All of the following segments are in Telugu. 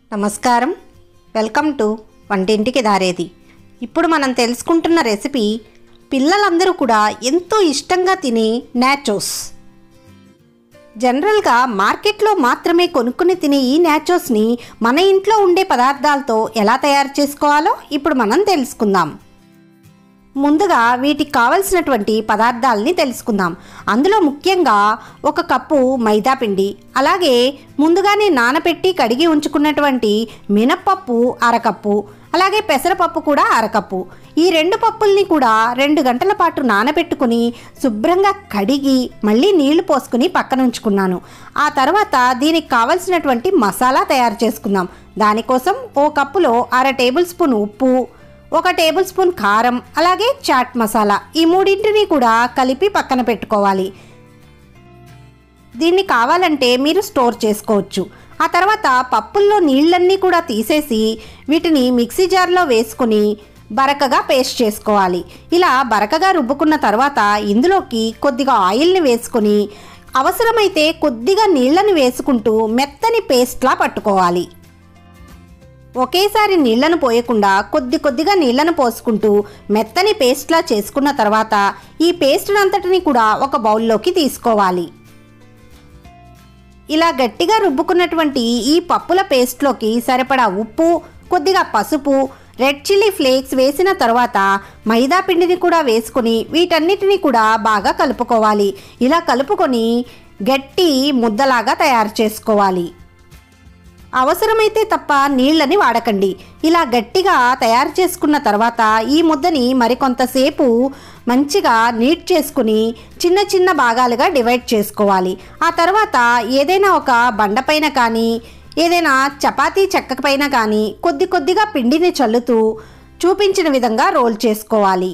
నమస్కారం వెల్కమ్ టు వంటింటికి దారేది ఇప్పుడు మనం తెలుసుకుంటున్న రెసిపీ పిల్లలందరూ కూడా ఎంతో ఇష్టంగా తినే నాచోస్ జనరల్గా మార్కెట్లో మాత్రమే కొనుక్కుని తినే ఈ నాచోస్ని మన ఇంట్లో ఉండే పదార్థాలతో ఎలా తయారు చేసుకోవాలో ఇప్పుడు మనం తెలుసుకుందాం ముందుగా వీటికి కావలసినటువంటి పదార్థాలని తెలుసుకుందాం అందులో ముఖ్యంగా ఒక కప్పు మైదా పిండి అలాగే ముందుగానే నానబెట్టి కడిగి ఉంచుకున్నటువంటి మినప్పప్పు అరకప్పు అలాగే పెసరపప్పు కూడా అరకప్పు ఈ రెండు పప్పుల్ని కూడా రెండు గంటల పాటు నానబెట్టుకుని శుభ్రంగా కడిగి మళ్ళీ నీళ్లు పోసుకుని పక్కన ఉంచుకున్నాను ఆ తర్వాత దీనికి కావలసినటువంటి మసాలా తయారు చేసుకుందాం దానికోసం ఓ కప్పులో అర టేబుల్ స్పూన్ ఉప్పు ఒక టేబుల్ స్పూన్ కారం అలాగే చాట్ మసాలా ఈ మూడింటిని కూడా కలిపి పక్కన పెట్టుకోవాలి దీన్ని కావాలంటే మీరు స్టోర్ చేసుకోవచ్చు ఆ తర్వాత పప్పుల్లో నీళ్ళన్నీ కూడా తీసేసి వీటిని మిక్సీ జార్లో వేసుకుని బరకగా పేస్ట్ చేసుకోవాలి ఇలా బరకగా రుబ్బుకున్న తర్వాత ఇందులోకి కొద్దిగా ఆయిల్ని వేసుకొని అవసరమైతే కొద్దిగా నీళ్ళని వేసుకుంటూ మెత్తని పేస్ట్లా పట్టుకోవాలి ఒకేసారి నీళ్లను పోయకుండా కొద్ది కొద్దిగా నీళ్లను పోసుకుంటూ మెత్తని పేస్ట్లా చేసుకున్న తర్వాత ఈ పేస్ట్ అంతటిని కూడా ఒక బౌల్లోకి తీసుకోవాలి ఇలా గట్టిగా రుబ్బుకున్నటువంటి ఈ పప్పుల పేస్ట్లోకి సరిపడా ఉప్పు కొద్దిగా పసుపు రెడ్ చిల్లీ ఫ్లేక్స్ వేసిన తర్వాత మైదా పిండిని కూడా వేసుకుని వీటన్నిటిని కూడా బాగా కలుపుకోవాలి ఇలా కలుపుకొని గట్టి ముద్దలాగా తయారు చేసుకోవాలి అవసరమైతే తప్ప నీళ్ళని వాడకండి ఇలా గట్టిగా తయారు చేసుకున్న తర్వాత ఈ ముద్దని మరికొంతసేపు మంచిగా నీట్ చేసుకుని చిన్న చిన్న భాగాలుగా డివైడ్ చేసుకోవాలి ఆ తర్వాత ఏదైనా ఒక బండపైన కానీ ఏదైనా చపాతీ చెక్క పైన కానీ కొద్ది కొద్దిగా పిండిని చల్లుతూ చూపించిన విధంగా రోల్ చేసుకోవాలి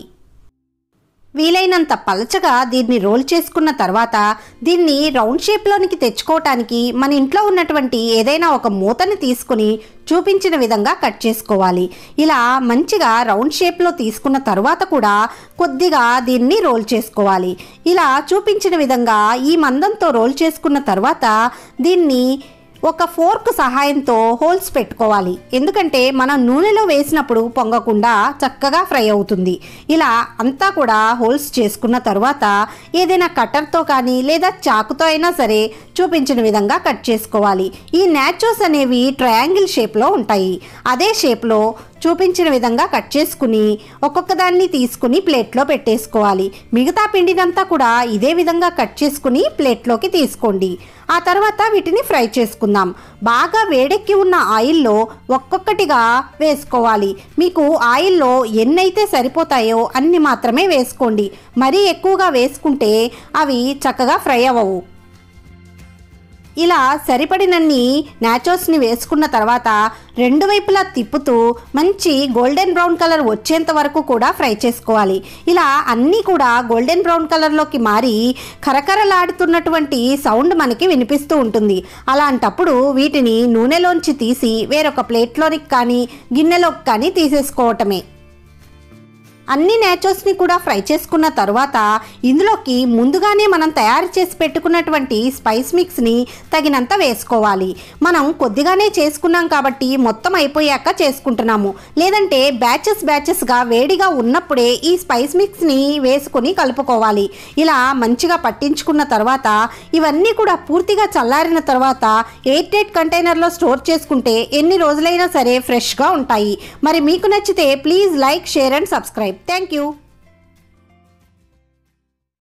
వీలైనంత పలచగా దీన్ని రోల్ చేసుకున్న తర్వాత దీన్ని రౌండ్ షేప్లోనికి తెచ్చుకోవటానికి మన ఇంట్లో ఉన్నటువంటి ఏదైనా ఒక మూతని తీసుకుని చూపించిన విధంగా కట్ చేసుకోవాలి ఇలా మంచిగా రౌండ్ షేప్లో తీసుకున్న తర్వాత కూడా కొద్దిగా దీన్ని రోల్ చేసుకోవాలి ఇలా చూపించిన విధంగా ఈ మందంతో రోల్ చేసుకున్న తర్వాత దీన్ని ఒక ఫోర్క్ సహాయంతో హోల్స్ పెట్టుకోవాలి ఎందుకంటే మనం నూనెలో వేసినప్పుడు పొంగకుండా చక్కగా ఫ్రై అవుతుంది ఇలా అంతా కూడా హోల్స్ చేసుకున్న తర్వాత ఏదైనా కట్టర్తో కానీ లేదా చాకుతో అయినా సరే చూపించిన విధంగా కట్ చేసుకోవాలి ఈ నాచోస్ అనేవి ట్రయాంగిల్ షేప్లో ఉంటాయి అదే షేప్లో చూపించిన విధంగా కట్ చేసుకుని ఒక్కొక్క దాన్ని తీసుకుని ప్లేట్లో పెట్టేసుకోవాలి మిగతా పిండినంతా కూడా ఇదే విధంగా కట్ చేసుకుని ప్లేట్లోకి తీసుకోండి ఆ తర్వాత వీటిని ఫ్రై చేసుకుందాం బాగా వేడెక్కి ఉన్న ఆయిల్లో ఒక్కొక్కటిగా వేసుకోవాలి మీకు ఆయిల్లో ఎన్నైతే సరిపోతాయో అన్ని మాత్రమే వేసుకోండి మరీ ఎక్కువగా వేసుకుంటే అవి చక్కగా ఫ్రై అవ్వవు ఇలా సరిపడినన్ని నాచోస్ని వేసుకున్న తర్వాత రెండు వైపులా తిప్పుతూ మంచి గోల్డెన్ బ్రౌన్ కలర్ వచ్చేంత వరకు కూడా ఫ్రై చేసుకోవాలి ఇలా అన్నీ కూడా గోల్డెన్ బ్రౌన్ కలర్లోకి మారి కరకరలాడుతున్నటువంటి సౌండ్ మనకి వినిపిస్తూ ఉంటుంది అలాంటప్పుడు వీటిని నూనెలోంచి తీసి వేరొక ప్లేట్లోనికి కానీ గిన్నెలోకి కానీ తీసేసుకోవటమే అన్ని నేచోస్ని కూడా ఫ్రై చేసుకున్న తర్వాత ఇందులోకి ముందుగానే మనం తయారు చేసి పెట్టుకున్నటువంటి స్పైస్ మిక్స్ని తగినంత వేసుకోవాలి మనం కొద్దిగానే చేసుకున్నాం కాబట్టి మొత్తం అయిపోయాక చేసుకుంటున్నాము లేదంటే బ్యాచెస్ బ్యాచెస్గా వేడిగా ఉన్నప్పుడే ఈ స్పైస్ మిక్స్ని వేసుకొని కలుపుకోవాలి ఇలా మంచిగా పట్టించుకున్న తర్వాత ఇవన్నీ కూడా పూర్తిగా చల్లారిన తర్వాత ఎయిట్ ఎయిట్ కంటైనర్లో స్టోర్ చేసుకుంటే ఎన్ని రోజులైనా సరే ఫ్రెష్గా ఉంటాయి మరి మీకు నచ్చితే please like share and subscribe thank you